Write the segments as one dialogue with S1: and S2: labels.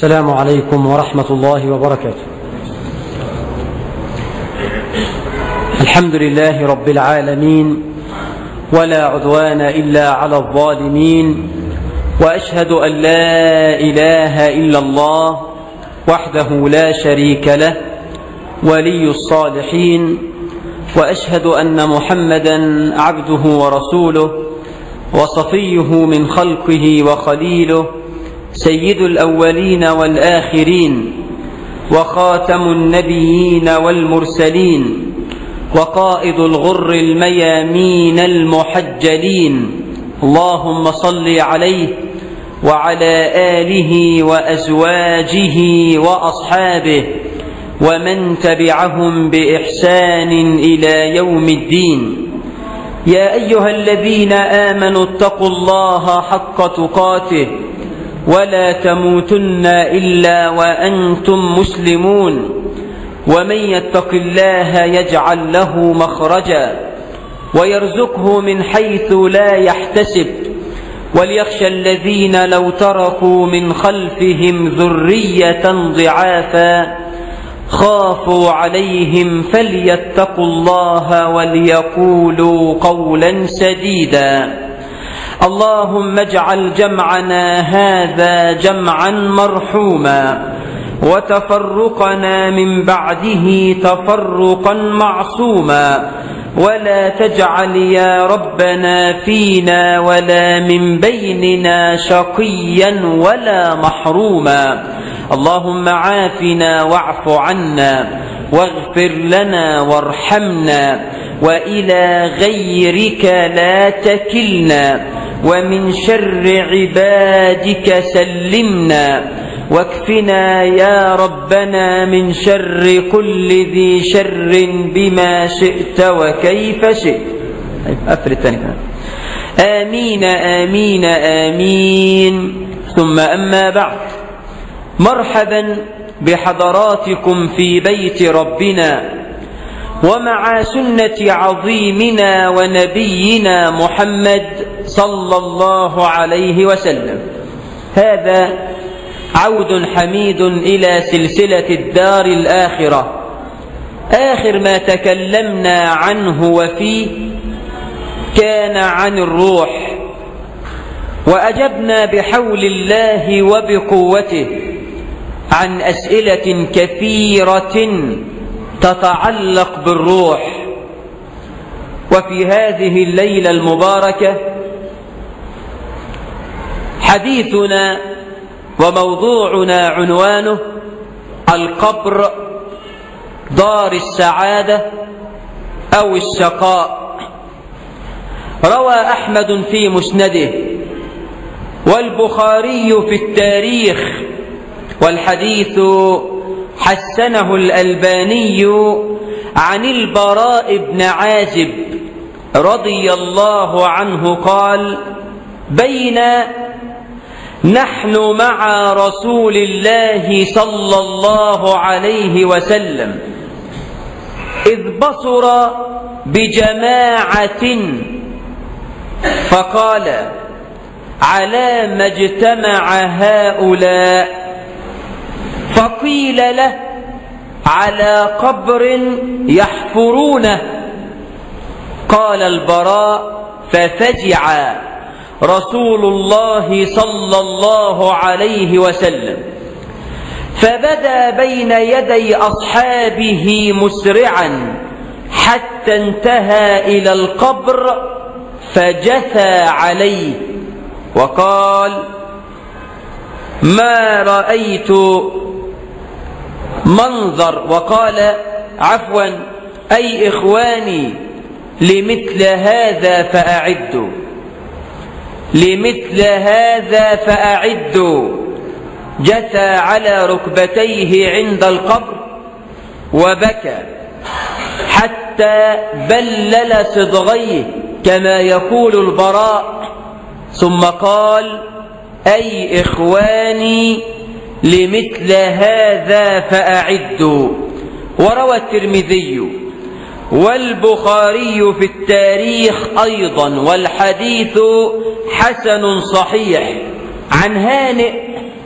S1: السلام عليكم ورحمة الله وبركاته الحمد لله رب العالمين ولا عدوان إلا على الظالمين وأشهد أن لا إله إلا الله وحده لا شريك له ولي الصالحين وأشهد أن محمدا عبده ورسوله وصفيه من خلقه وخليله سيد الأولين والآخرين وخاتم النبيين والمرسلين وقائد الغر الميامين المحجلين اللهم صل عليه وعلى آله وأزواجه وأصحابه ومن تبعهم بإحسان إلى يوم الدين يا أيها الذين آمنوا اتقوا الله حق تقاته ولا تموتن إلا وأنتم مسلمون ومن يتق الله يجعل له مخرجا ويرزقه من حيث لا يحتسب وليخشى الذين لو تركوا من خلفهم ذرية ضعافا خافوا عليهم فليتقوا الله وليقولوا قولا سديدا اللهم اجعل جمعنا هذا جمعا مرحوما وتفرقنا من بعده تفرقا معصوما ولا تجعل يا ربنا فينا ولا من بيننا شقيا ولا محروما اللهم عافنا واعف عنا واغفر لنا وارحمنا وإلى غيرك لا تكلنا ومن شر عبادك سلمنا واكفنا يا ربنا من شر كل ذي شر بما شئت وكيف شئت أفر الثاني كمان آمين آمين آمين ثم أما بعد مرحبا بحضراتكم في بيت ربنا ومع سنة عظيمنا ونبينا محمد صلى الله عليه وسلم هذا عود حميد إلى سلسلة الدار الآخرة آخر ما تكلمنا عنه وفيه كان عن الروح وأجبنا بحول الله وبقوته عن أسئلة كثيرة تتعلق بالروح وفي هذه الليلة المباركة حديثنا وموضوعنا عنوانه القبر دار السعادة أو الشقاء روى أحمد في مسنده والبخاري في التاريخ والحديث حسنه الألباني عن البراء بن عازب رضي الله عنه قال بين نحن مع رسول الله صلى الله عليه وسلم إذ بصر بجماعة فقال على ما اجتمع هؤلاء فقيل له على قبر يحفرونه قال البراء ففزع رسول الله صلى الله عليه وسلم فبدا بين يدي أصحابه مسرعا حتى انتهى إلى القبر فجثى عليه وقال ما رأيت منظر وقال عفوا أي إخواني لمثل هذا فأعدوا لمثل هذا فأعدوا جثى على ركبتيه عند القبر وبكى حتى بلل صدغيه كما يقول البراء ثم قال أي إخواني لمثل هذا فأعدوا وروى الترمذي والبخاري في التاريخ أيضا والحديث حسن صحيح عن هانئ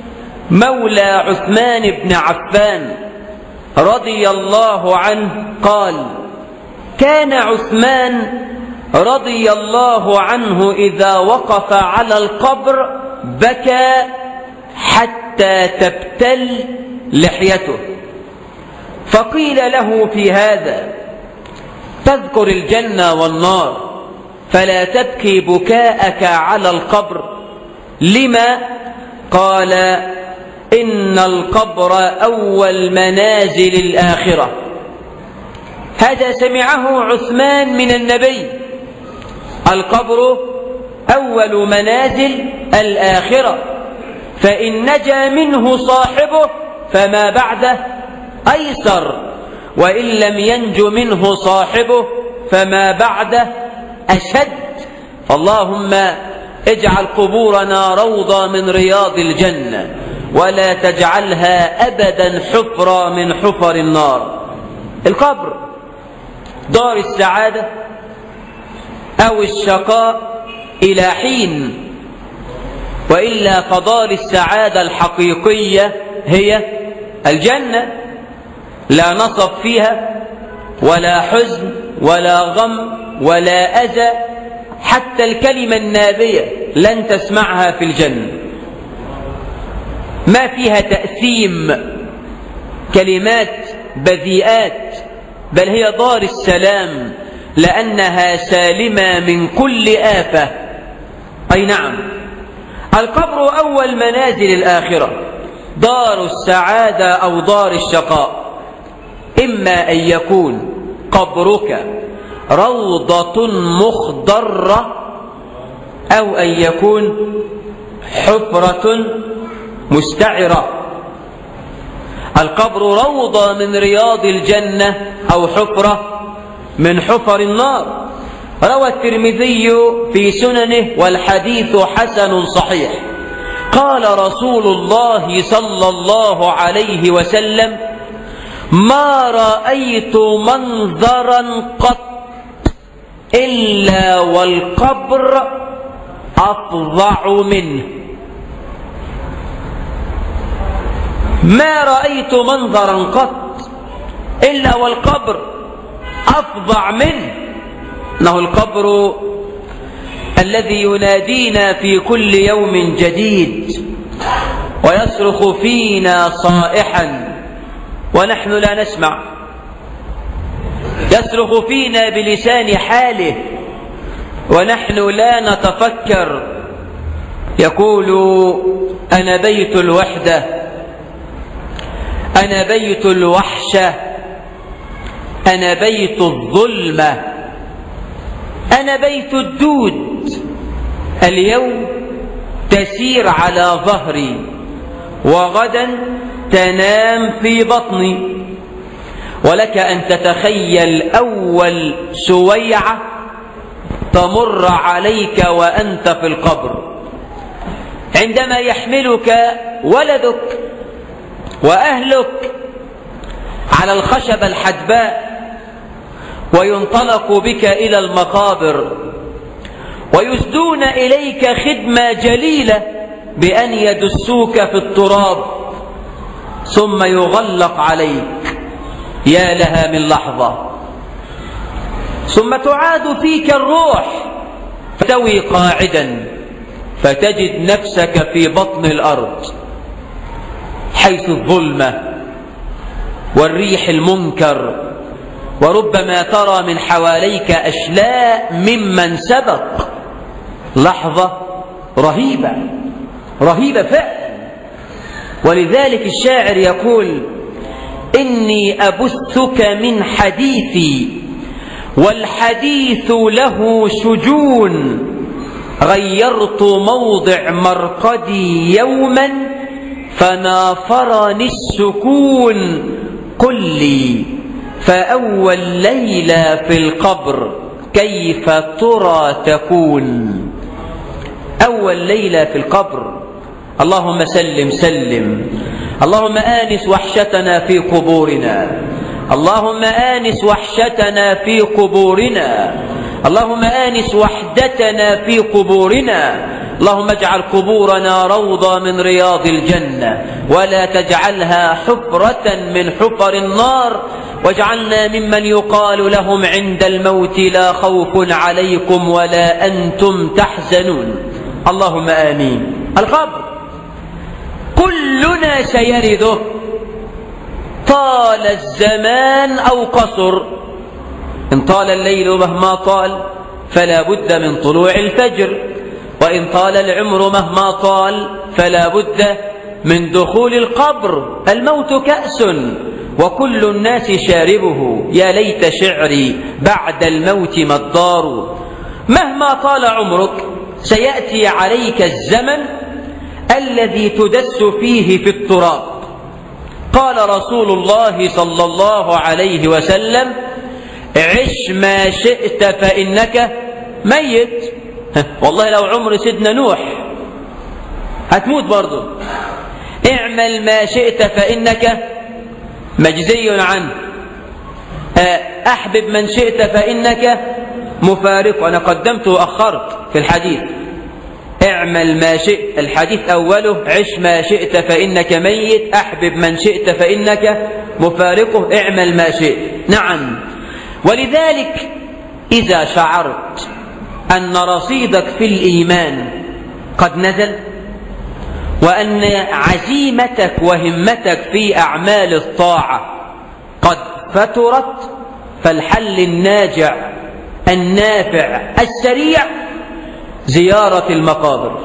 S1: مولى عثمان بن عفان رضي الله عنه قال كان عثمان رضي الله عنه إذا وقف على القبر بكى حتى تبتل لحيته فقيل له في هذا تذكر الجنة والنار فلا تبكي بكاءك على القبر لما قال إن القبر أول منازل الآخرة هذا سمعه عثمان من النبي القبر أول منازل الآخرة فإن نجا منه صاحبه فما بعده أيسر وإن لم ينج منه صاحبه فما بعده أشد اللهم اجعل قبورنا روضة من رياض الجنة ولا تجعلها أبدا حفرة من حفر النار القبر دار السعادة أو الشقاء إلى حين وإلا فدار السعادة الحقيقية هي الجنة لا نصب فيها ولا حزن ولا غم ولا أذى حتى الكلمة النابية لن تسمعها في الجنة ما فيها تأثيم كلمات بذيئات بل هي دار السلام لأنها سالمة من كل آفة أي نعم القبر أول منازل الآخرة دار السعادة أو دار الشقاء إما أن يكون قبرك روضة مخضرة أو أن يكون حفرة مستعرة القبر روضة من رياض الجنة أو حفرة من حفر النار روى الترمذي في سننه والحديث حسن صحيح قال رسول الله صلى الله عليه وسلم ما رأيت منظرا قط إلا والقبر أفظع منه ما رأيت منظرا قط إلا والقبر أفظع منه إنه القبر الذي ينادينا في كل يوم جديد ويصرخ فينا صائحا ونحن لا نسمع يصرخ فينا بلسان حاله ونحن لا نتفكر يقول أنا بيت الوحدة أنا بيت الوحشة أنا بيت الظلمة أنا بيت الدود اليوم تسير على ظهري وغدا تنام في بطني ولك أن تتخيل أول سويعة تمر عليك وأنت في القبر عندما يحملك ولدك وأهلك على الخشبة الحدباء وينطلق بك إلى المقابر ويسدون إليك خدمة جليلة بأن يدسوك في التراب ثم يغلق عليك يا لها من لحظة ثم تعاد فيك الروح فتوي قاعدا فتجد نفسك في بطن الأرض حيث الظلمة والريح المنكر وربما ترى من حواليك أشلاء ممن سبق لحظة رهيبة رهيبة فعلا ولذلك الشاعر يقول إني أبثك من حديثي والحديث له شجون غيرت موضع مرقدي يوما فنافرني السكون قل لي فأول ليلة في القبر كيف ترى تكون أول ليلة في القبر اللهم سلم سلم اللهم آنس وحشتنا في قبورنا اللهم آنس وحشتنا في قبورنا اللهم آنس وحدتنا في قبورنا اللهم اجعل قبورنا روضة من رياض الجنة ولا تجعلها حفرة من حفر النار واجعلنا ممن يقال لهم عند الموت لا خوف عليكم ولا أنتم تحزنون اللهم آمين القبر كلنا سيرده طال الزمان أو قصر إن طال الليل مهما طال فلا بد من طلوع الفجر وإن طال العمر مهما طال فلا بد من دخول القبر الموت كأس وكل الناس شاربه يا ليت شعري بعد الموت ما الدار مهما طال عمرك سيأتي عليك الزمن الذي تدس فيه في التراب قال رسول الله صلى الله عليه وسلم عش ما شئت فإنك ميت والله لو عمر سيدنا نوح هتموت برضه اعمل ما شئت فإنك مجزي عنه أحبب من شئت فإنك مفارق أنا قدمت وأخرت في الحديث اعمل ما شئت الحديث أوله عش ما شئت فإنك ميت أحبب من شئت فإنك مفارقه اعمل ما شئت نعم ولذلك إذا شعرت أن رصيدك في الإيمان قد نزل وأن عزيمتك وهمتك في أعمال الطاعة قد فترت فالحل الناجع النافع السريع زيارة المقابر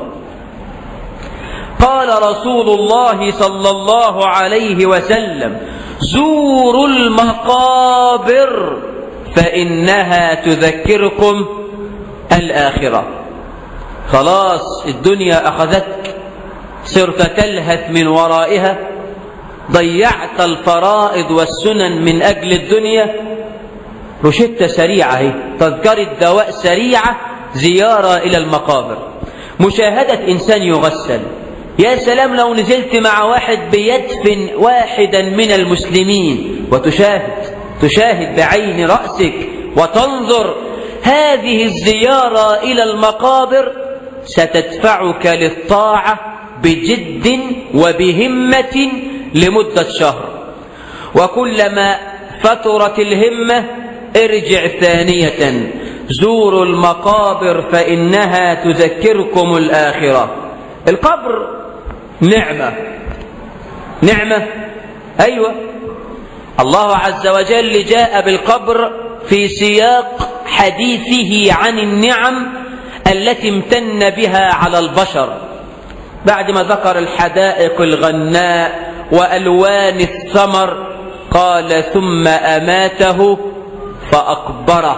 S1: قال رسول الله صلى الله عليه وسلم زوروا المقابر فإنها تذكركم الآخرة خلاص الدنيا أخذتك صرت تلهث من ورائها ضيعت الفرائض والسنن من أجل الدنيا روشتة سريعة هي تذكرة دواء سريعة زيارة إلى المقابر مشاهدة إنسان يغسل يا سلام لو نزلت مع واحد بيدفن واحدا من المسلمين وتشاهد تشاهد بعين رأسك وتنظر هذه الزيارة إلى المقابر ستدفعك للطاعة بجد وبهمة لمدة شهر وكلما فترت الهمة ارجع ثانية زوروا المقابر فإنها تذكركم الآخرة القبر نعمة نعمة أيوة الله عز وجل جاء بالقبر في سياق حديثه عن النعم التي امتن بها على البشر بعد ما ذكر الحدائق الغناء وألوان الثمر قال ثم أماته فأقبره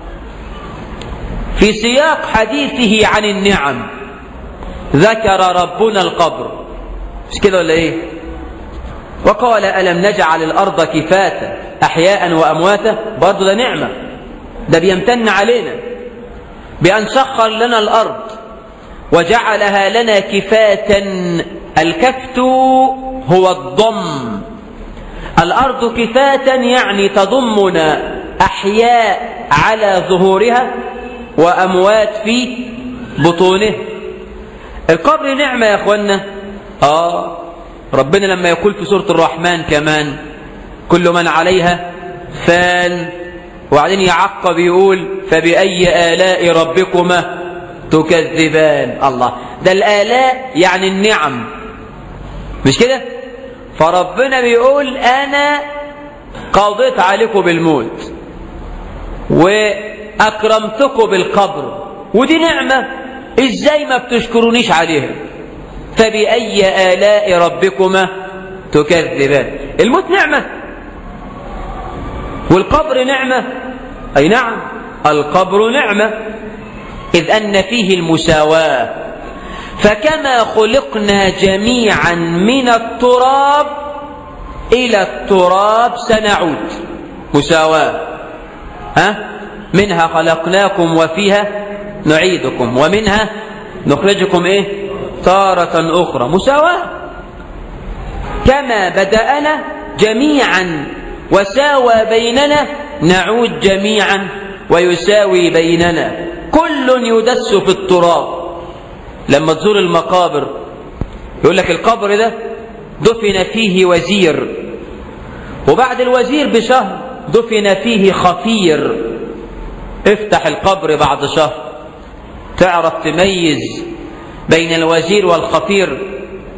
S1: في سياق حديثه عن النعم ذكر ربنا القبر مش كده ولا ايه وقال ألم نجعل الأرض كفاتا أحياء وأمواتا برضه ده نعمة ده بيمتن علينا بأن سخر لنا الأرض وجعلها لنا كفاتا الكفت هو الضم الأرض كفاتا يعني تضمنا أحياء على ظهورها وأموات في بطونه القبر نعمة يا أخوانا آه ربنا لما يقول في سورة الرحمن كمان كل من عليها فان وبعدين يعقب يقول فبأي آلاء ربكما تكذبان الله ده الآلاء يعني النعم مش كده فربنا بيقول أنا قضيت عليكم بالموت وأكرمتكم بالقبر ودي نعمة إزاي ما بتشكرونيش عليها فبأي آلاء ربكما تكذبان الموت نعمة والقبر نعمة أي نعم القبر نعمة إذ أن فيه المساواة فكما خلقنا جميعا من التراب إلى التراب سنعود مساواة ها منها خلقناكم وفيها نعيدكم ومنها نخرجكم إيه تارة أخرى مساواة كما بدأنا جميعا وساوى بيننا نعود جميعا ويساوي بيننا كل يدس في التراب لما تزور المقابر يقول لك القبر ده دفن فيه وزير وبعد الوزير بشهر دفن فيه خفير افتح القبر بعد شهر تعرف تميز بين الوزير والخفير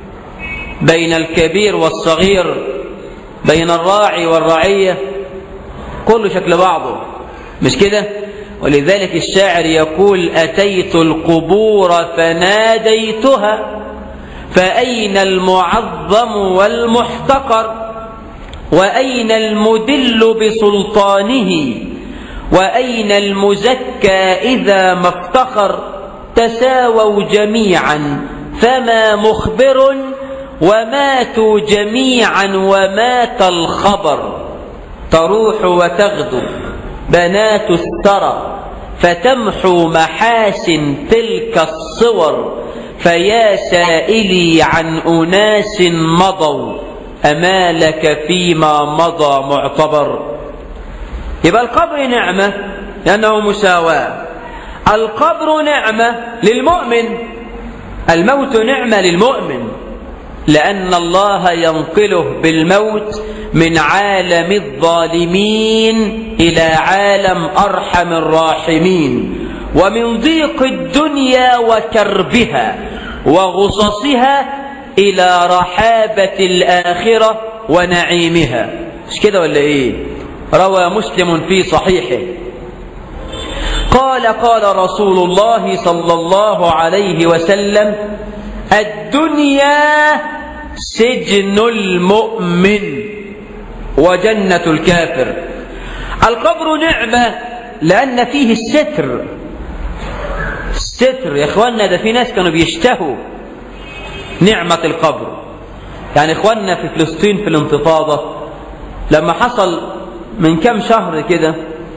S1: بين الكبير والصغير بين الراعي والرعية كله شكل بعضه مش كده ولذلك الشاعر يقول أتيت القبور فناديتها فأين المعظم والمحتقر وأين المدل بسلطانه وأين المزكى إذا ما افتخر تساووا جميعا فما مخبر وماتوا جميعا ومات الخبر تروح وتغدو بنات الثرى فتمحو محاسن تلك الصور فيا سائلي عن أناس مضوا أما لك فيما مضى معتبر يبقى القبر نعمة لأنه مساواة القبر نعمة للمؤمن الموت نعمة للمؤمن لأن الله ينقله بالموت من عالم الظالمين إلى عالم أرحم الراحمين ومن ضيق الدنيا وكربها وغصصها إلى رحابة الآخرة ونعيمها مش كده ولا إيه روى مسلم في صحيحه قال قال رسول الله صلى الله عليه وسلم الدنيا سجن المؤمن وجنة الكافر القبر نعمة لأن فيه الستر الستر يا إخواننا ده في ناس كانوا بيشتهوا نعمة القبر يعني إخواننا في فلسطين في الانتفاضة لما حصل من كم شهر كده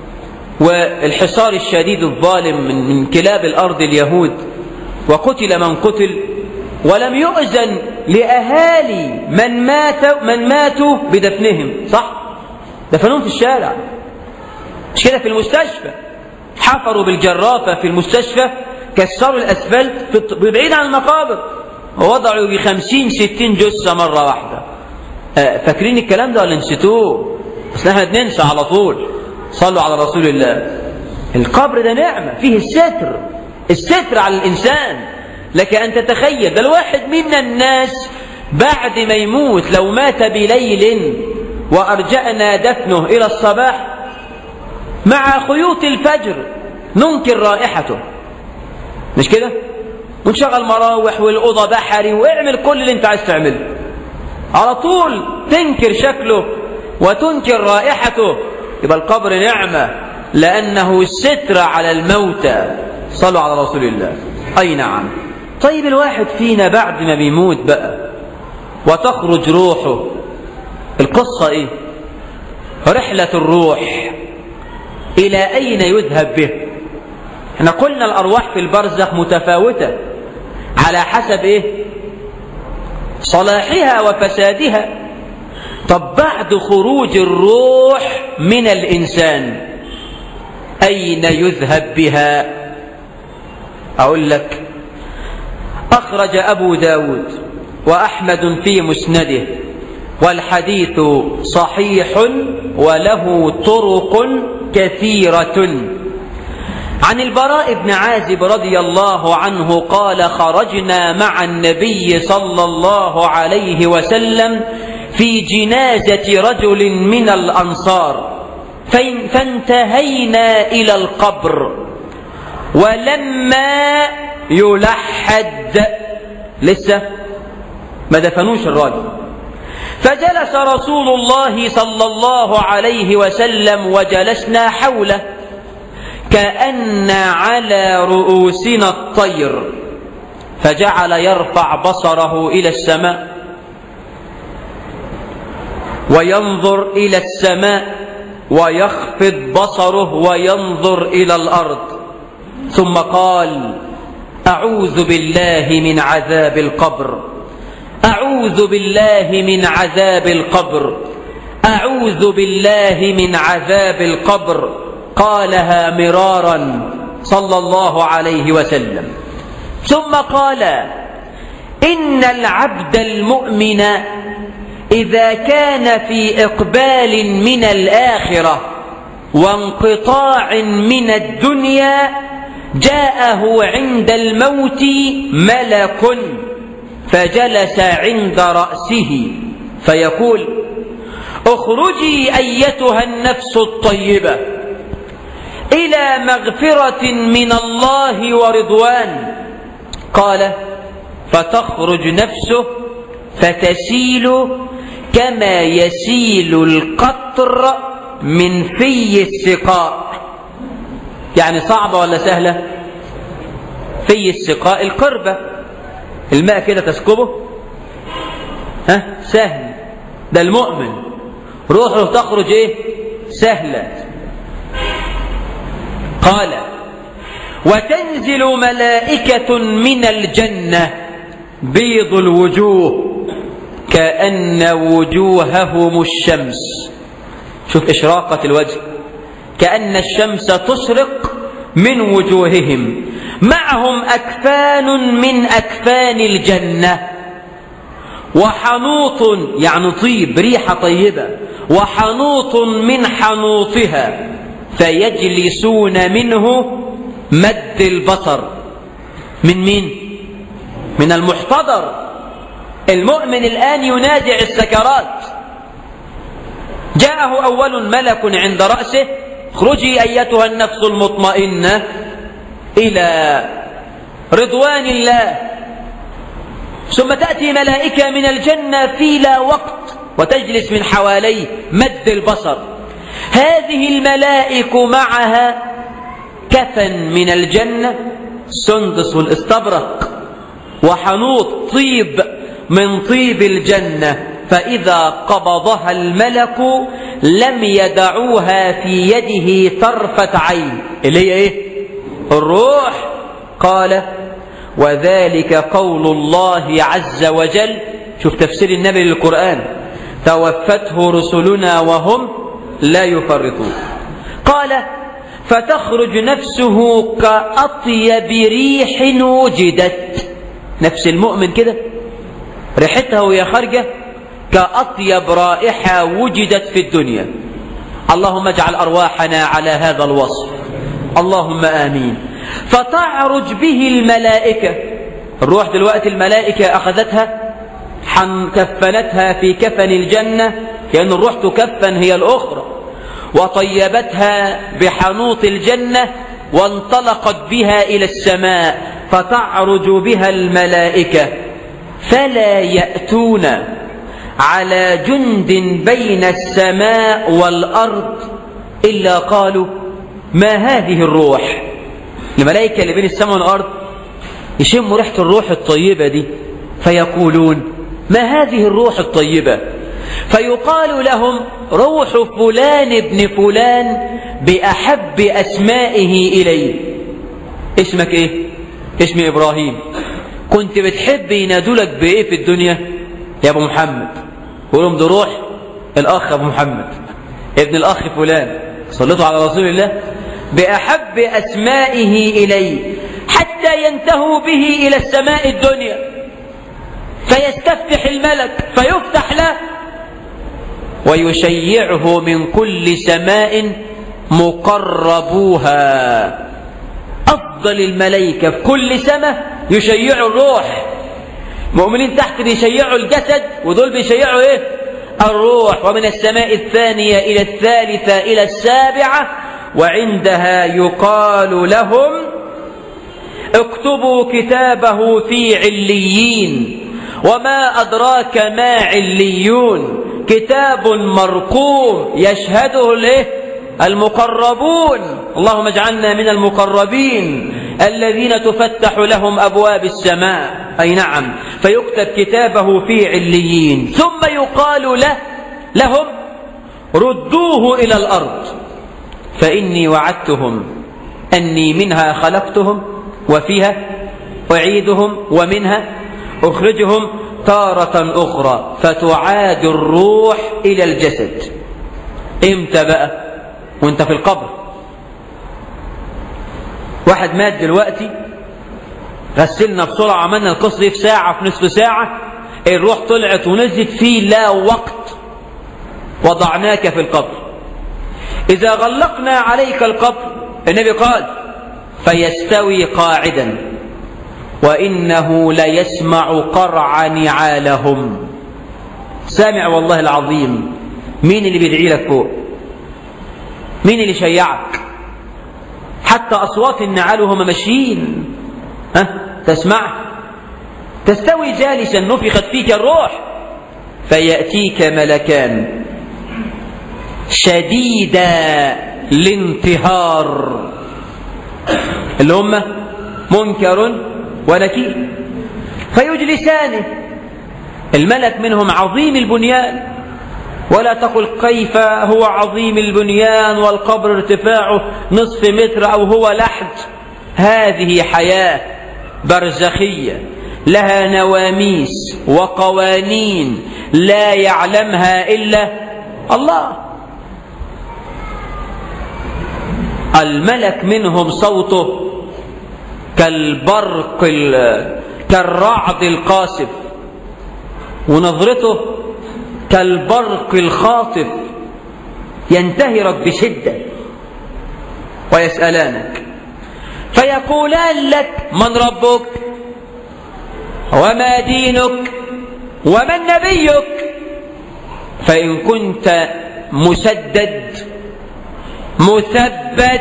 S1: والحصار الشديد الظالم من, من كلاب الأرض اليهود وقتل من قتل ولم يؤذن لأهالي من مات من ماتوا بدفنهم صح دفنوهم في الشارع مش كده في المستشفى حفروا بالجرافة في المستشفى كسروا الأسفلت بعيد عن المقابر ووضعوا بخمسين ستين جثة مرة واحدة آه فاكرين الكلام ده ولا نسيتوه بس احنا بننسى على طول صلوا على رسول الله القبر ده نعمة فيه الستر الستر على الإنسان لك أن تتخيل ده الواحد منا الناس بعد ما يموت لو مات بليل وأرجأنا دفنه إلى الصباح مع خيوط الفجر ننكر رائحته مش كده ونشغل مراوح والأوضة بحري واعمل كل اللي انت عايز تعمله على طول تنكر شكله وتنكر رائحته يبقى القبر نعمة لأنه ستر على الموتى صلوا على رسول الله أي نعم طيب الواحد فينا بعد ما بيموت بقى وتخرج روحه القصة ايه رحلة الروح إلى أين يذهب به احنا قلنا الأرواح في البرزخ متفاوتة على حسب ايه صلاحها وفسادها طب بعد خروج الروح من الإنسان أين يذهب بها أقول لك أخرج أبو داود وأحمد في مسنده والحديث صحيح وله طرق كثيرة عن البراء بن عازب رضي الله عنه قال خرجنا مع النبي صلى الله عليه وسلم في جنازة رجل من الأنصار فانتهينا إلى القبر ولما يلحد لسه ما دفنوش الراجل فجلس رسول الله صلى الله عليه وسلم وجلسنا حوله كأن على رؤوسنا الطير فجعل يرفع بصره إلى السماء وينظر إلى السماء ويخفض بصره وينظر إلى الأرض ثم قال أعوذ بالله من عذاب القبر أعوذ بالله من عذاب القبر أعوذ بالله من عذاب القبر قالها مرارا صلى الله عليه وسلم ثم قال إن العبد المؤمن إذا كان في إقبال من الآخرة وانقطاع من الدنيا جاءه عند الموت ملك فجلس عند رأسه فيقول اخرجي أيتها النفس الطيبة إلى مغفرة من الله ورضوان قال فتخرج نفسه فتسيل كما يسيل القطر من في السقاء يعني صعبة ولا سهلة في السقاء القربة الماء كده تسكبه ها سهل ده المؤمن روحه تخرج ايه سهلة قال وتنزل ملائكة من الجنة بيض الوجوه كأن وجوههم الشمس شوف إشراقة الوجه كأن الشمس تشرق من وجوههم معهم أكفان من أكفان الجنة وحنوط يعني طيب ريحة طيبة وحنوط من حنوطها فيجلسون منه مد البصر من مين من المحتضر المؤمن الآن ينازع السكرات جاءه أول ملك عند رأسه اخرجي أيتها النفس المطمئنة إلى رضوان الله ثم تأتي ملائكة من الجنة في لا وقت وتجلس من حواليه مد البصر هذه الملائك معها كفن من الجنة سندس والاستبرق وحنوط طيب من طيب الجنة فإذا قبضها الملك لم يدعوها في يده طرفة عين اللي هي ايه الروح قال وذلك قول الله عز وجل شوف تفسير النبي للقرآن توفته رسلنا وهم لا يفرطون قال فتخرج نفسه كأطيب ريح وجدت نفس المؤمن كده ريحتها وهي خارجه كأطيب رائحة وجدت في الدنيا اللهم اجعل أرواحنا على هذا الوصف اللهم آمين فتعرج به الملائكة الروح دلوقتي الملائكة أخذتها حن كفنتها في كفن الجنة كأن الروح تكفن هي الأخرى وطيبتها بحنوط الجنة وانطلقت بها إلى السماء فتعرج بها الملائكة فلا يأتون على جند بين السماء والأرض إلا قالوا ما هذه الروح الملائكة اللي بين السماء والأرض يشموا ريحة الروح الطيبة دي فيقولون ما هذه الروح الطيبة فيقال لهم روح فلان ابن فلان بأحب أسمائه إليه اسمك إيه؟ اسمي إبراهيم كنت بتحب ينادولك بإيه في الدنيا يا أبو محمد يقولوا ده روح الأخ أبو محمد ابن الأخ فلان صليتوا على رسول الله بأحب أسمائه إليه حتى ينتهوا به إلى السماء الدنيا فيستفتح الملك فيفتح له ويشيعه من كل سماء مقربوها أفضل الملائكة في كل سماء يشيعوا الروح مؤمنين تحت بيشيعوا الجسد ودول بيشيعوا ايه الروح ومن السماء الثانية إلى الثالثة إلى السابعة وعندها يقال لهم اكتبوا كتابه في عليين وما أدراك ما عليون كتاب مرقوم يشهده الايه المقربون اللهم اجعلنا من المقربين الذين تفتح لهم أبواب السماء أي نعم فيكتب كتابه في عليين ثم يقال له لهم ردوه إلى الأرض فإني وعدتهم أني منها خلقتهم وفيها أعيدهم ومنها أخرجهم تارة أخرى فتعاد الروح إلى الجسد إمتى بقى وانت في القبر واحد مات دلوقتي غسلنا بسرعة عملنا القصة دي في ساعة في نصف ساعة الروح طلعت ونزلت في لا وقت وضعناك في القبر إذا غلقنا عليك القبر النبي قال فيستوي قاعدا وإنه ليسمع قرع نعالهم سامع والله العظيم مين اللي بيدعي لك فوق مين اللي شيعك حتى أصوات النعال وهم ماشيين ها تسمع تستوي جالسا نفخت فيك الروح فيأتيك ملكان شديدا الانتهار اللي هم منكر ونكير فيجلسانه الملك منهم عظيم البنيان ولا تقل كيف هو عظيم البنيان والقبر ارتفاعه نصف متر أو هو لحد هذه حياة برزخية لها نواميس وقوانين لا يعلمها إلا الله الملك منهم صوته كالبرق كالرعد القاصف ونظرته كالبرق الخاطف ينتهرك بشدة ويسألانك فيقولان لك من ربك وما دينك ومن نبيك فإن كنت مسدد مثبت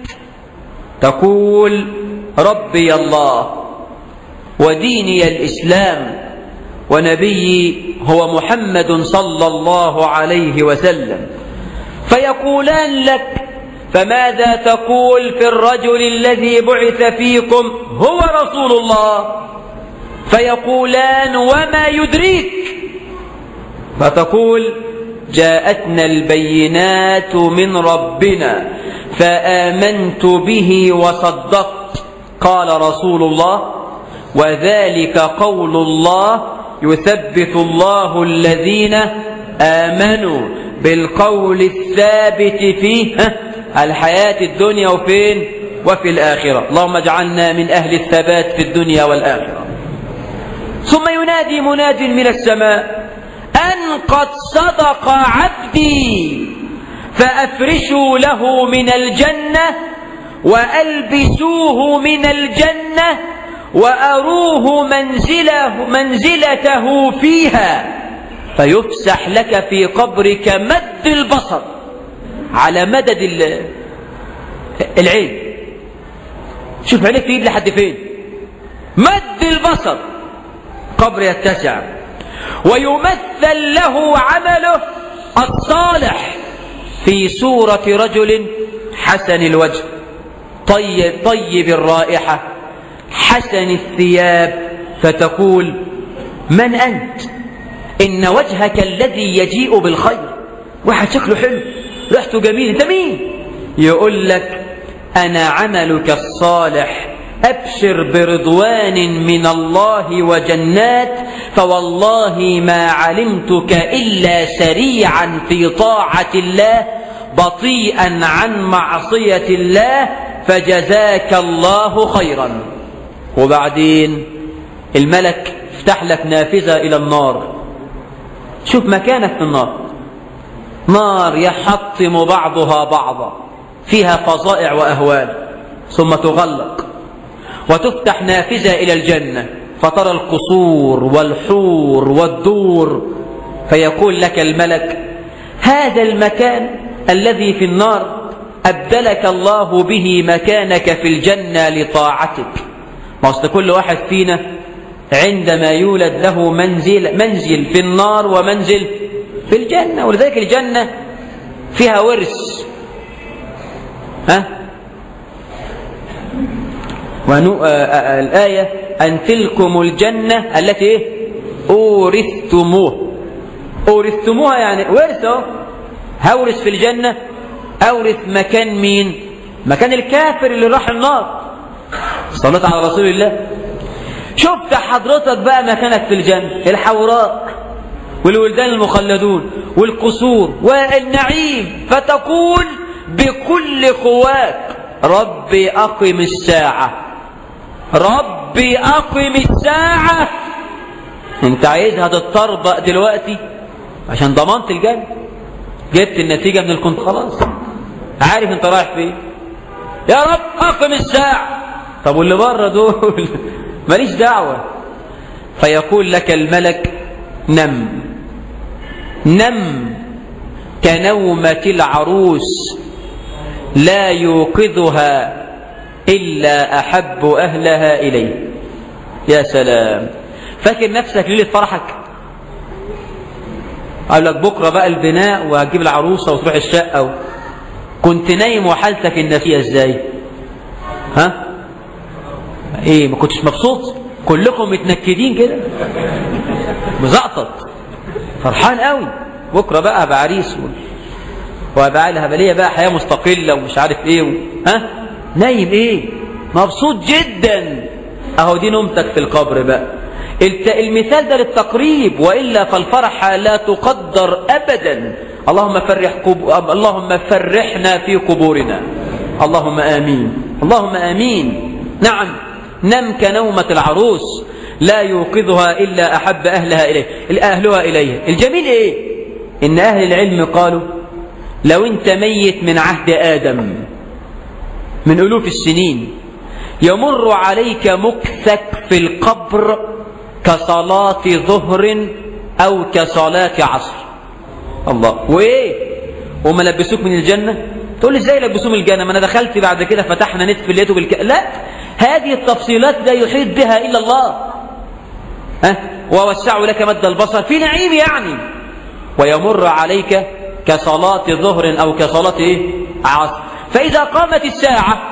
S1: تقول ربي الله وديني الإسلام ونبيي هو محمد صلى الله عليه وسلم فيقولان لك فماذا تقول في الرجل الذي بعث فيكم هو رسول الله فيقولان وما يدريك فتقول جاءتنا البينات من ربنا فآمنت به وصدقت قال رسول الله وذلك قول الله يثبت الله الذين آمنوا بالقول الثابت في الحياة الدنيا وفين وفي الآخرة اللهم اجعلنا من أهل الثبات في الدنيا والآخرة ثم ينادي مناد من السماء أن قد صدق عبدي فأفرشوا له من الجنة وألبسوه من الجنة وأروه منزله منزلته فيها فيفسح لك في قبرك مد البصر على مدد العين شوف عينك تجيب لحد فين مد البصر قبر يتسع ويمثل له عمله الصالح في صورة رجل حسن الوجه طيب, طيب الرائحة حسن الثياب فتقول من أنت إن وجهك الذي يجيء بالخير واحد شكله حلو ريحته جميل انت مين يقول لك أنا عملك الصالح أبشر برضوان من الله وجنات فوالله ما علمتك إلا سريعا في طاعة الله بطيئا عن معصية الله فجزاك الله خيرا وبعدين الملك افتح لك نافذة إلى النار شوف مكانك في النار نار يحطم بعضها بعضا فيها فظائع وأهوال ثم تغلق وتفتح نافذة إلى الجنة فترى القصور والحور والدور فيقول لك الملك هذا المكان الذي في النار أبدلك الله به مكانك في الجنة لطاعتك ما أصل كل واحد فينا عندما يولد له منزل منزل في النار ومنزل في الجنة ولذلك الجنة فيها ورث ها ونو... آآ الآية أن تلكم الجنة التي إيه؟ أورثتموه أورثتموها يعني ورثه هورث في الجنة أورث مكان مين مكان الكافر اللي راح النار صليت على رسول الله شفت حضرتك بقى مكانك في الجنة الحوراء والولدان المخلدون والقصور والنعيم فتقول بكل قواك ربي أقم الساعة رب ربي أقم الساعة انت عايزها تتطربق دلوقتي عشان ضمنت الجنة جبت النتيجة من الكنت خلاص عارف انت رايح فين يا رب أقم الساعة طب واللي بره دول ماليش دعوة فيقول لك الملك نم نم كنومة العروس لا يوقظها إلا أحب أهلها إليه يا سلام فاكر نفسك ليلة فرحك قال لك بكرة بقى البناء وهتجيب العروسة وتروح الشقة و... كنت نايم وحالتك النفسية ازاي ها ايه ما كنتش مبسوط كلكم متنكدين كده مزقطط فرحان قوي بكرة بقى هبقى عريس وهبقى لها بلية بقى حياة مستقلة ومش عارف ايه و... ها نايم ايه مبسوط جدا اهو دي نومتك في القبر بقى المثال ده للتقريب وإلا فالفرح لا تقدر أبدا اللهم فرح قب... اللهم فرحنا في قبورنا اللهم آمين اللهم آمين نعم نم كنومة العروس لا يوقظها إلا أحب أهلها إليه أهلها إليه الجميل إيه إن أهل العلم قالوا لو أنت ميت من عهد آدم من ألوف السنين يمر عليك مكثك في القبر كصلاة ظهر أو كصلاة عصر الله وإيه وما لبسوك من الجنة تقول لي ازاي لبسوه من الجنة ما أنا دخلت بعد كده فتحنا نت في لقيته بالك... لا هذه التفصيلات لا يحيط بها إلا الله ها ووسعوا لك مد البصر في نعيم يعني ويمر عليك كصلاة ظهر أو كصلاة إيه؟ عصر فإذا قامت الساعة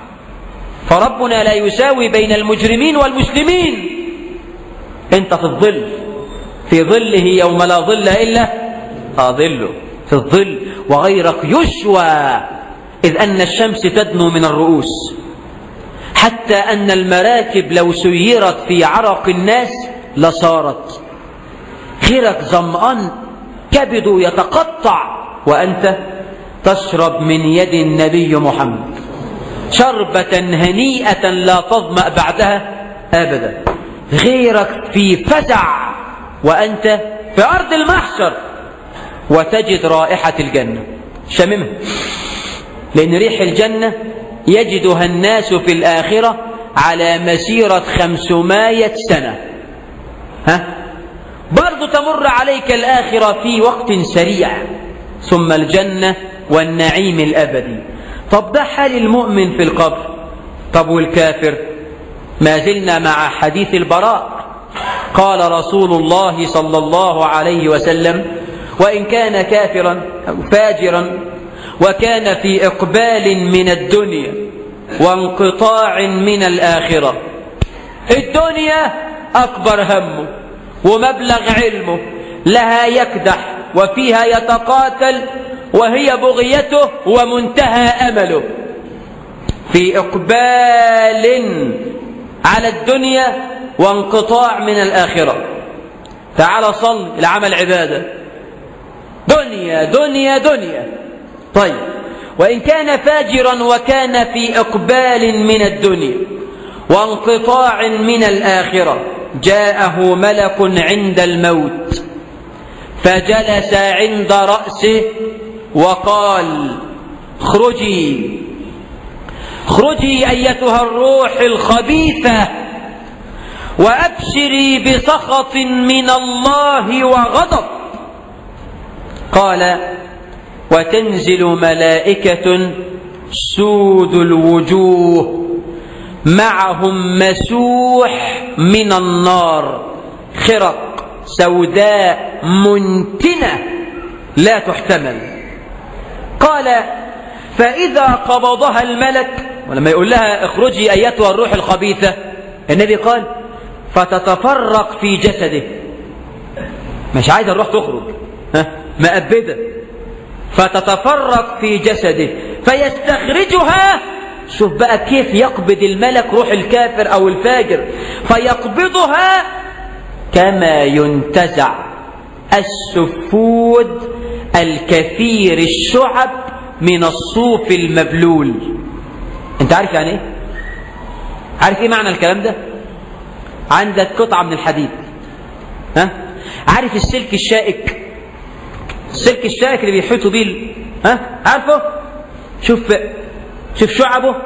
S1: فربنا لا يساوي بين المجرمين والمسلمين انت في الظل في ظله يوم لا ظل إلا ظله في الظل وغيرك يشوى إذ أن الشمس تدنو من الرؤوس حتى أن المراكب لو سيرت في عرق الناس لصارت غيرك ظمآن كبده يتقطع وأنت تشرب من يد النبي محمد شربة هنيئة لا تظمأ بعدها أبدا غيرك في فزع وأنت في أرض المحشر وتجد رائحة الجنة شممها لأن ريح الجنة يجدها الناس في الآخرة على مسيرة خمسمائة سنة ها برضو تمر عليك الآخرة في وقت سريع ثم الجنة والنعيم الأبدي طب ده حال المؤمن في القبر طب والكافر ما زلنا مع حديث البراء قال رسول الله صلى الله عليه وسلم وإن كان كافرا أو فاجرا وكان في إقبال من الدنيا وانقطاع من الآخرة الدنيا أكبر همه ومبلغ علمه لها يكدح وفيها يتقاتل وهي بغيته ومنتهى أمله في إقبال على الدنيا وانقطاع من الآخرة تعال صل العمل عبادة دنيا دنيا دنيا طيب وإن كان فاجرا وكان في إقبال من الدنيا وانقطاع من الآخرة جاءه ملك عند الموت فجلس عند رأسه وقال اخرجي اخرجي أيتها الروح الخبيثة وأبشري بسخط من الله وغضب قال وتنزل ملائكة سود الوجوه معهم مسوح من النار خرق سوداء منتنة لا تحتمل قال فإذا قبضها الملك ولما يقول لها اخرجي أيتها الروح الخبيثة النبي قال فتتفرق في جسده مش عايزة الروح تخرج ها مأبدة فتتفرق في جسده فيستخرجها شوف بقى كيف يقبض الملك روح الكافر أو الفاجر فيقبضها كما ينتزع السفود الكثير الشعب من الصوف المبلول انت عارف يعني ايه عارف ايه معنى الكلام ده عندك قطعة من الحديد ها عارف السلك الشائك السلك الشائك اللي بيحيطوا بيه ال- ها عارفه شوف شوف شعبه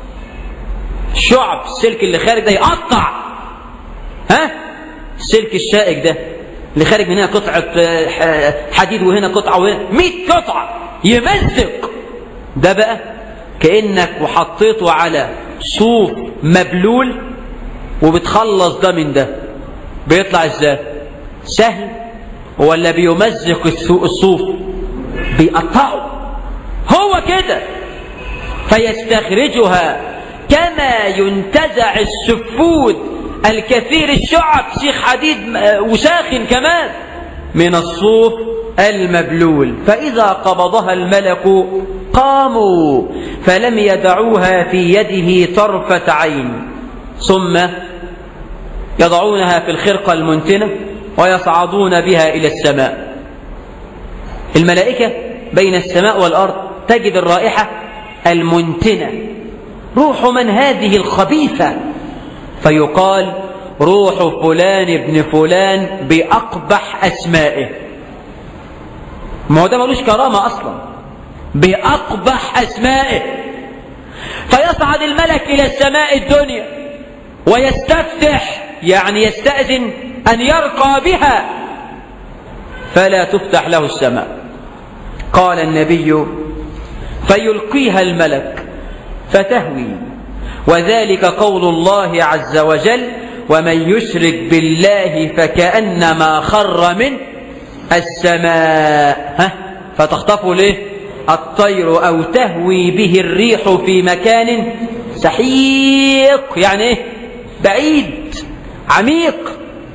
S1: شعب السلك اللي خارج ده يقطع ها السلك الشائك ده اللي خارج من هنا قطعة آه، ح- حديد وهنا قطعة وهنا 100 قطعة يمزق ده بقى كأنك وحطيته على صوف مبلول وبتخلص ده من ده بيطلع ازاي سهل ولا بيمزق السو- الصوف بيقطعه هو كده فيستخرجها كما ينتزع السفود الكثير الشعب سيخ حديد م- وساخن كمان من الصوف المبلول فإذا قبضها الملك قاموا فلم يدعوها في يده طرفة عين ثم يضعونها في الخرقة المنتنة ويصعدون بها إلى السماء الملائكة بين السماء والأرض تجد الرائحة المنتنة روح من هذه الخبيثة فيقال روح فلان ابن فلان بأقبح أسمائه ما هو ده ملوش كرامة أصلا بأقبح أسمائه فيصعد الملك إلى السماء الدنيا ويستفتح يعني يستأذن أن يرقى بها فلا تفتح له السماء قال النبي فيلقيها الملك فتهوي وذلك قول الله عز وجل ومن يشرك بالله فكأنما خر من السماء ها فتخطفه ليه الطير أو تهوي به الريح في مكان سحيق يعني ايه بعيد عميق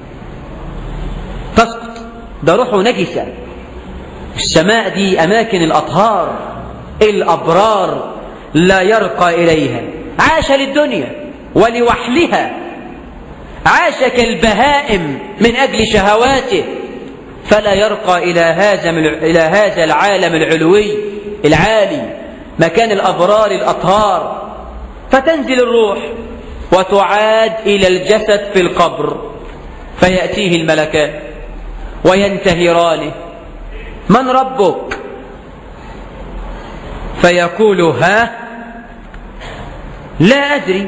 S1: تسقط ده روحه نجسة السماء دي أماكن الأطهار الأبرار لا يرقى إليها عاش للدنيا ولوحلها عاش كالبهائم من أجل شهواته فلا يرقى إلى هذا إلى هذا العالم العلوي العالي مكان الأبرار الأطهار فتنزل الروح وتعاد إلى الجسد في القبر فيأتيه الملكان وينتهرانه من ربك فيقول ها لا أدري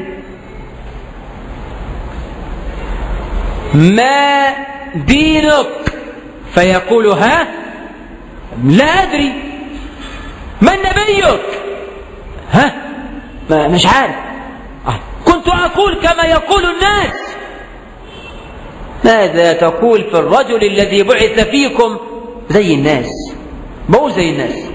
S1: ما دينك فيقول ها لا أدري من نبيك ها ما مش عارف كنت أقول كما يقول الناس ماذا تقول في الرجل الذي بعث فيكم زي الناس بقول زي الناس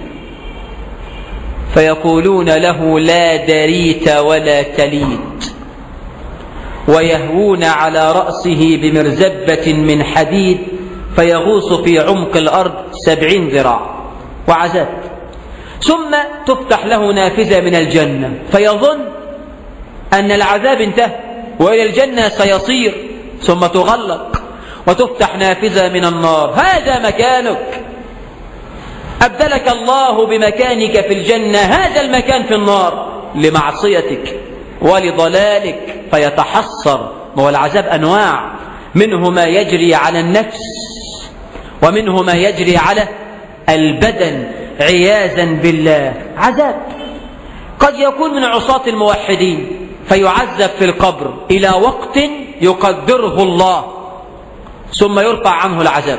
S1: فيقولون له لا دريت ولا تليت ويهوون على رأسه بمرزبة من حديد فيغوص في عمق الأرض سبعين ذراع وعذاب ثم تفتح له نافذة من الجنة فيظن أن العذاب انتهى وإلى الجنة سيصير ثم تغلق وتفتح نافذة من النار هذا مكانك أبدلك الله بمكانك في الجنة هذا المكان في النار لمعصيتك ولضلالك فيتحصر وهو العذاب أنواع منه ما يجري على النفس ومنه ما يجري على البدن عياذا بالله عذاب قد يكون من عصاة الموحدين فيعذب في القبر إلى وقت يقدره الله ثم يرفع عنه العذاب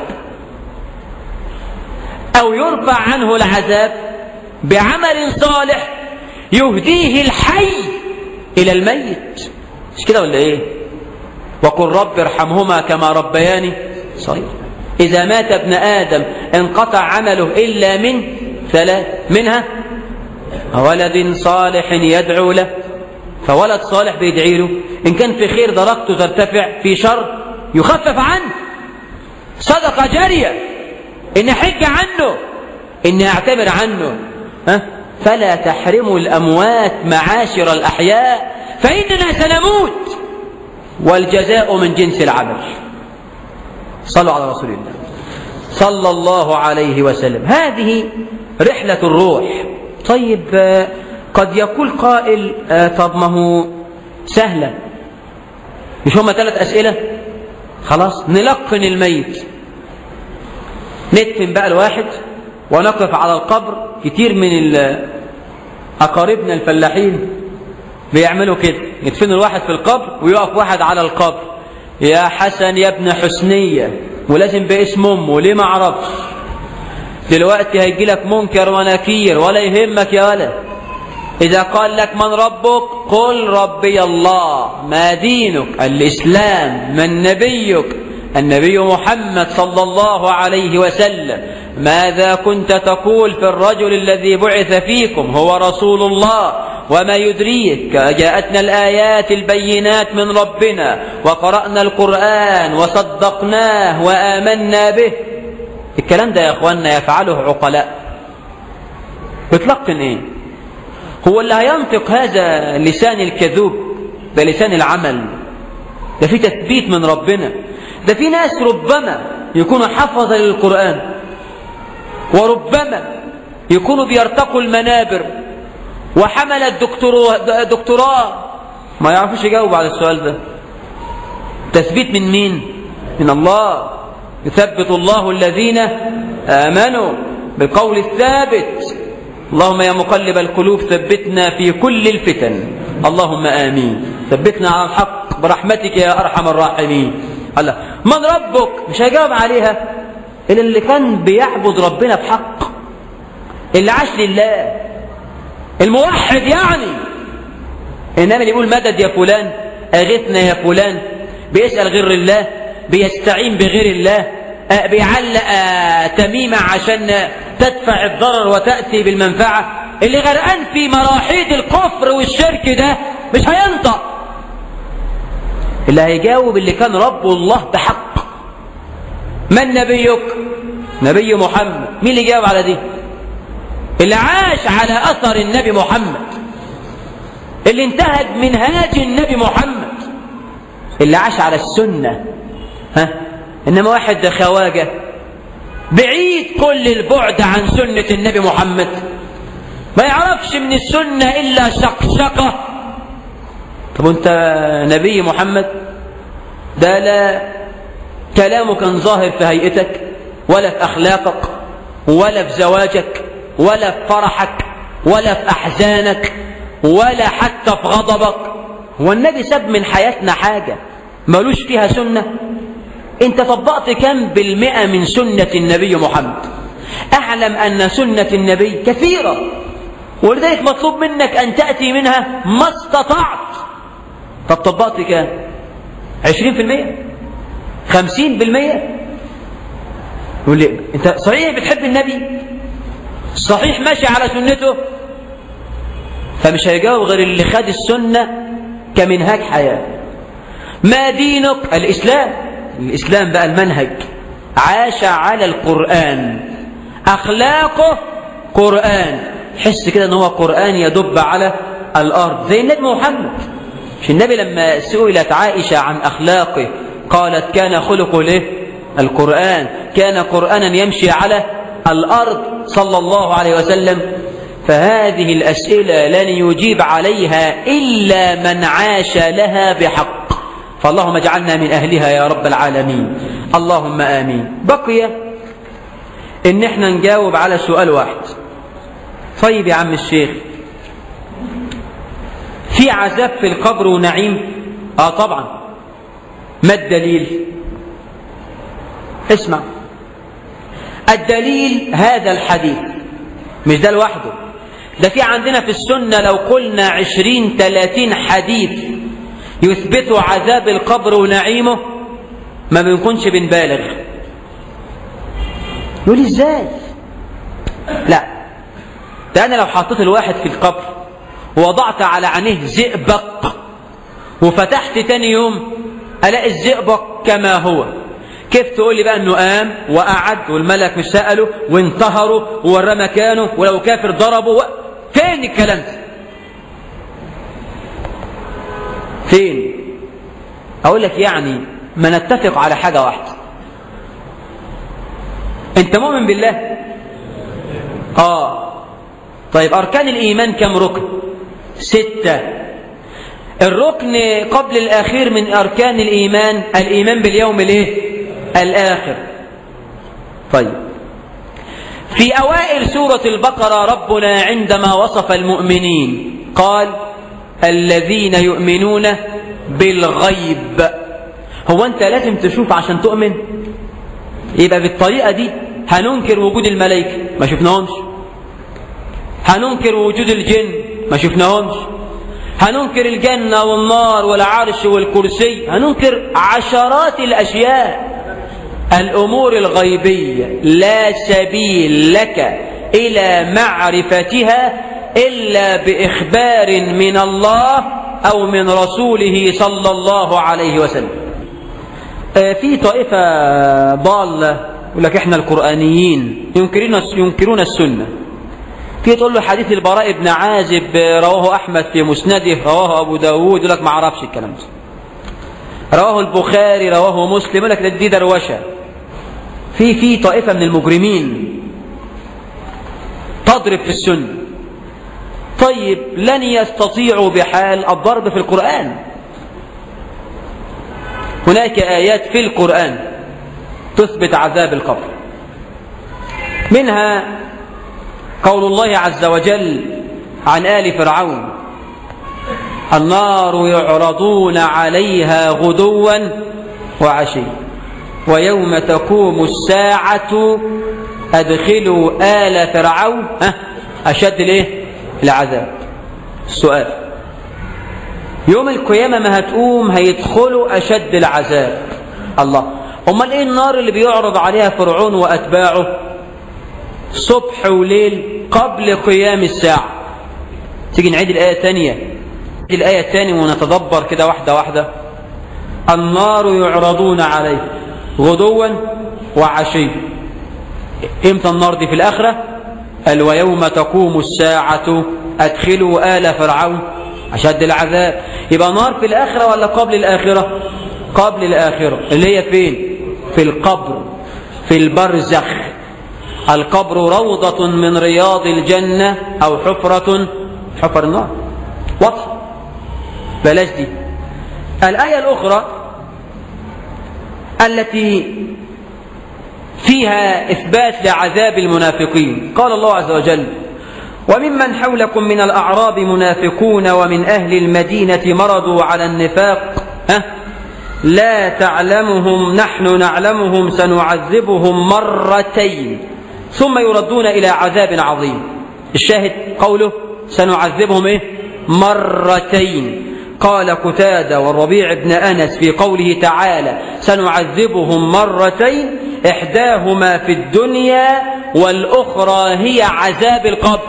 S1: أو يرفع عنه العذاب بعمل صالح يهديه الحي إلى الميت مش كده ولا إيه وقل رب ارحمهما كما ربياني صغير إذا مات ابن آدم انقطع عمله إلا من ثلاث منها ولد صالح يدعو له فولد صالح بيدعي له إن كان في خير درجته ترتفع في شر يخفف عنه صدقة جارية إن حج عنه إن اعتبر عنه ها؟ فلا تحرموا الأموات معاشر الأحياء فإننا سنموت والجزاء من جنس العمل صلوا على رسول الله صلى الله عليه وسلم هذه رحلة الروح طيب قد يقول قائل طب ما هو سهلة مش هما ثلاث أسئلة خلاص نلقن الميت ندفن بقى الواحد ونقف على القبر كتير من أقاربنا الفلاحين بيعملوا كده يدفنوا الواحد في القبر ويقف واحد على القبر يا حسن يا ابن حسنية ولازم باسم امه ليه ما اعرفش دلوقتي هيجي لك منكر ونكير ولا يهمك يا ولد إذا قال لك من ربك قل ربي الله ما دينك الإسلام من نبيك النبي محمد صلى الله عليه وسلم ماذا كنت تقول في الرجل الذي بعث فيكم هو رسول الله وما يدريك جاءتنا الآيات البينات من ربنا وقرأنا القرآن وصدقناه وآمنا به الكلام ده يا أخواننا يفعله عقلاء بتلقن إيه هو اللي هينطق هذا لسان الكذوب ده لسان العمل ده في تثبيت من ربنا ده في ناس ربما يكونوا حفظ للقرآن وربما يكونوا بيرتقوا المنابر وحمل الدكتوراه ما يعرفوش يجاوب على السؤال ده تثبيت من مين من الله يثبت الله الذين آمنوا بالقول الثابت اللهم يا مقلب القلوب ثبتنا في كل الفتن اللهم آمين ثبتنا على الحق برحمتك يا أرحم الراحمين الله من ربك مش هيجاوب عليها إلا اللي كان بيعبد ربنا بحق اللي عاش لله الموحد يعني إنما اللي يقول مدد يا فلان أغثنا يا فلان بيسأل غير الله بيستعين بغير الله بيعلق تميمة عشان تدفع الضرر وتأتي بالمنفعة اللي غرقان في مراحيض الكفر والشرك ده مش هينطق اللي هيجاوب اللي كان ربه الله بحق من نبيك نبي محمد مين اللي جاوب على دي اللي عاش على أثر النبي محمد اللي انتهج منهاج النبي محمد اللي عاش على السنة ها إنما واحد ده خواجة بعيد كل البعد عن سنة النبي محمد ما يعرفش من السنة إلا شقشقة طب أنت نبي محمد ده لا كلامه كان ظاهر في هيئتك ولا في أخلاقك ولا في زواجك ولا في فرحك ولا في أحزانك ولا حتى في غضبك هو النبي ساب من حياتنا حاجة ملوش فيها سنة انت طبقت كم بالمئة من سنة النبي محمد اعلم ان سنة النبي كثيرة ولذلك مطلوب منك ان تأتي منها ما استطعت طب طبقت كم عشرين في المية خمسين بالمية يقول لي انت صحيح بتحب النبي صحيح ماشي على سنته فمش هيجاوب غير اللي خد السنة كمنهاج حياة ما دينك الإسلام الإسلام بقى المنهج عاش على القرآن أخلاقه قرآن حس كده ان هو قرآن يدب على الأرض زي النبي محمد مش النبي لما سئلت عائشة عن أخلاقه قالت كان خلقه له القرآن كان قرآنا يمشي على الأرض صلى الله عليه وسلم فهذه الأسئلة لن يجيب عليها إلا من عاش لها بحق فاللهم اجعلنا من أهلها يا رب العالمين اللهم آمين بقي إن احنا نجاوب على سؤال واحد طيب يا عم الشيخ في عذاب في القبر ونعيم آه طبعا ما الدليل اسمع الدليل هذا الحديث مش ده لوحده ده في عندنا في السنة لو قلنا عشرين تلاتين حديث يثبتوا عذاب القبر ونعيمه ما بنكونش بنبالغ يقول ازاي لا ده انا لو حطيت الواحد في القبر ووضعت على عينيه زئبق وفتحت تاني يوم الاقي الزئبق كما هو كيف تقول لي بقى انه قام وقعد والملك مش سأله وانتهره ووراه مكانه ولو كافر ضربه و... فين الكلام ده فين اقول لك يعني ما نتفق على حاجة واحدة انت مؤمن بالله اه طيب اركان الايمان كم ركن ستة الركن قبل الأخير من أركان الإيمان الإيمان باليوم الايه الآخر طيب في أوائل سورة البقرة ربنا عندما وصف المؤمنين قال الذين يؤمنون بالغيب هو أنت لازم تشوف عشان تؤمن يبقى بالطريقة دي هننكر وجود الملائكة ما شفناهمش هننكر وجود الجن ما شفناهمش هننكر الجنة والنار والعرش والكرسي هننكر عشرات الأشياء الأمور الغيبية لا سبيل لك إلى معرفتها إلا بإخبار من الله أو من رسوله صلى الله عليه وسلم في طائفة ضالة يقول لك احنا القرآنيين ينكرون ينكرون السنة في تقول له حديث البراء بن عازب رواه أحمد في مسنده رواه أبو داود يقول لك ما اعرفش الكلام ده رواه البخاري رواه مسلم يقول لك دي دروشة في في طائفة من المجرمين تضرب في السنة طيب لن يستطيعوا بحال الضرب في القرآن هناك آيات في القرآن تثبت عذاب القبر منها قول الله عز وجل عن آل فرعون النار يعرضون عليها غدوا وعشي ويوم تقوم الساعة أدخلوا آل فرعون أشد ليه العذاب السؤال يوم القيامة ما هتقوم هيدخلوا أشد العذاب الله أمال إيه النار اللي بيعرض عليها فرعون وأتباعه صبح وليل قبل قيام الساعة تيجي نعيد الآية الثانية نعيد الآية الثانية ونتدبر كده واحدة واحدة النار يعرضون عليه غدوا وعشي امتى النار دي في الآخرة قال ويوم تقوم الساعة أدخلوا آل فرعون أشد العذاب يبقى نار في الآخرة ولا قبل الآخرة قبل الآخرة اللي هي فين في القبر في البرزخ القبر روضة من رياض الجنة أو حفرة حفر النار واضحة بلاش دي الآية الأخرى التي فيها إثبات لعذاب المنافقين قال الله عز وجل وممن حولكم من الأعراب منافقون ومن أهل المدينة مرضوا على النفاق ها لا تعلمهم نحن نعلمهم سنعذبهم مرتين ثم يردون إلى عذاب عظيم الشاهد قوله سنعذبهم إيه؟ مرتين قال قتادة والربيع بن أنس في قوله تعالى سنعذبهم مرتين إحداهما في الدنيا والأخرى هي عذاب القبر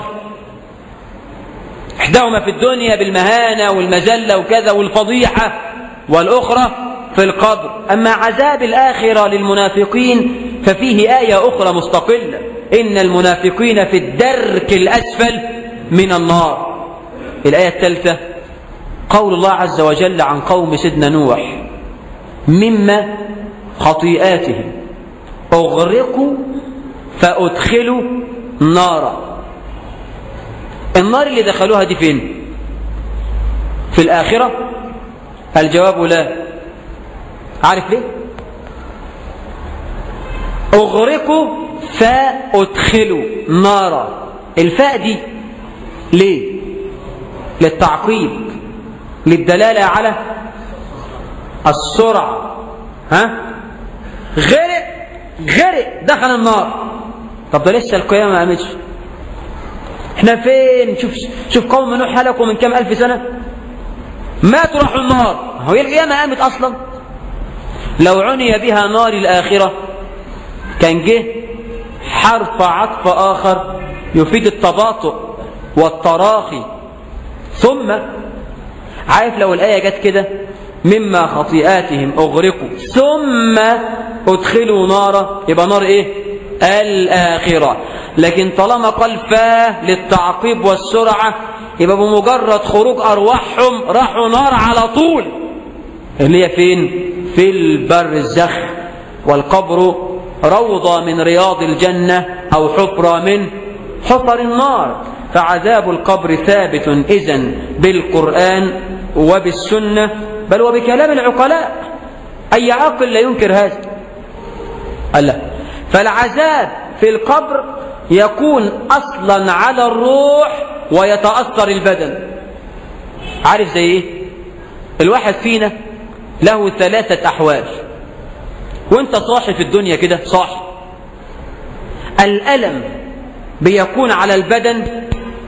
S1: إحداهما في الدنيا بالمهانة والمزلة وكذا والفضيحة والأخرى في القبر أما عذاب الآخرة للمنافقين ففيه آية أخرى مستقلة إن المنافقين في الدرك الأسفل من النار الآية الثالثة قول الله عز وجل عن قوم سيدنا نوح مما خطيئاتهم أغرقوا فأدخلوا نارا النار اللي دخلوها دي فين في الآخرة الجواب لا عارف ليه أغرقوا فأدخلوا نارا الفاء دي ليه للتعقيب للدلالة على السرعة ها غرق غرق دخل النار طب ده لسه القيامة ما قامتش احنا فين شوف شوف قوم نوح هلكوا من كام ألف سنة ماتوا راحوا النار هو هي القيامة قامت أصلا لو عني بها نار الآخرة كان جه حرف عطف آخر يفيد التباطؤ والتراخي ثم عارف لو الآية جت كده مما خطيئاتهم أغرقوا ثم أدخلوا نارا يبقى نار إيه الآخرة لكن طالما قال فاه للتعقيب والسرعة يبقى بمجرد خروج أرواحهم راحوا نار على طول اللي هي فين في البرزخ والقبر روضة من رياض الجنة أو حفرة من حفر النار فعذاب القبر ثابت إذن بالقرآن وبالسنة بل وبكلام العقلاء أي عاقل لا ينكر هذا قال لا فالعذاب في القبر يكون أصلا على الروح ويتأثر البدن عارف زي ايه الواحد فينا له ثلاثة أحوال وانت صاحي في الدنيا كده صاحي الألم بيكون على البدن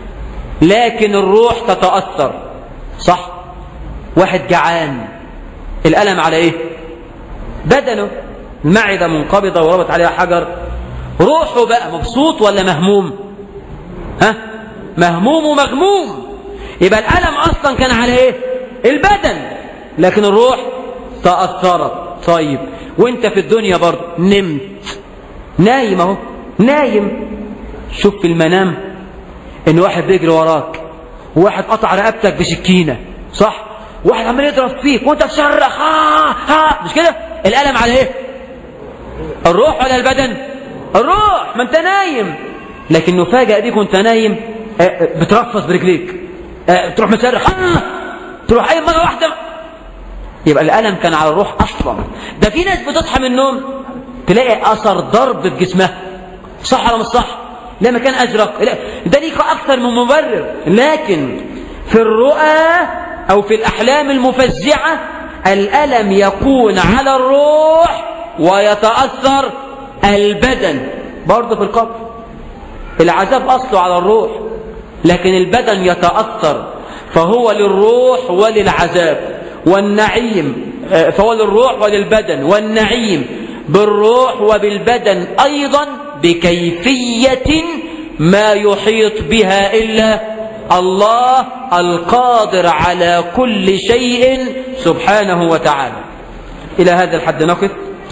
S1: لكن الروح تتأثر صح واحد جعان الألم على ايه بدنه المعدة منقبضة وربط عليها حجر روحه بقى مبسوط ولا مهموم ها مهموم ومغموم يبقى الألم أصلا كان على ايه البدن لكن الروح تأثرت طيب وانت في الدنيا برضه نمت نايم اهو نايم شوف في المنام ان واحد بيجري وراك وواحد قطع رقبتك بسكينه صح واحد عمال يضرب فيك وانت تصرخ ها ها مش كده الالم على ايه الروح ولا البدن الروح ما انت نايم لكن نفاجئ بيك وانت نايم بترفص برجليك تروح مصرخ ها تروح اي مره واحده يبقى الالم كان على الروح اصلا ده في ناس بتصحى من النوم تلاقي اثر ضرب في جسمها صح ولا مش صح لا مكان ازرق لا ده ليك اكثر من مبرر لكن في الرؤى او في الاحلام المفزعه الالم يكون على الروح ويتاثر البدن برضه في القبر العذاب اصله على الروح لكن البدن يتاثر فهو للروح وللعذاب والنعيم فهو للروح وللبدن والنعيم بالروح وبالبدن أيضا بكيفية ما يحيط بها إلا الله القادر على كل شيء سبحانه وتعالى إلى هذا الحد نقف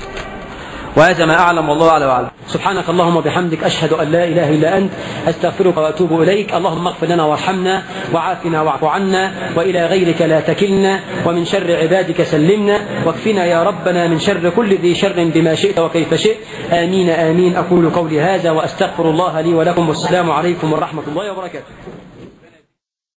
S1: وهذا ما أعلم والله أعلم وأعلم سبحانك اللهم وبحمدك أشهد أن لا إله إلا أنت أستغفرك وأتوب إليك اللهم اغفر لنا وارحمنا وعافنا واعف عنا وإلى غيرك لا تكلنا ومن شر عبادك سلمنا واكفنا يا ربنا من شر كل ذي شر بما شئت وكيف شئت آمين آمين أقول قولي هذا وأستغفر الله لي ولكم والسلام عليكم ورحمة الله وبركاته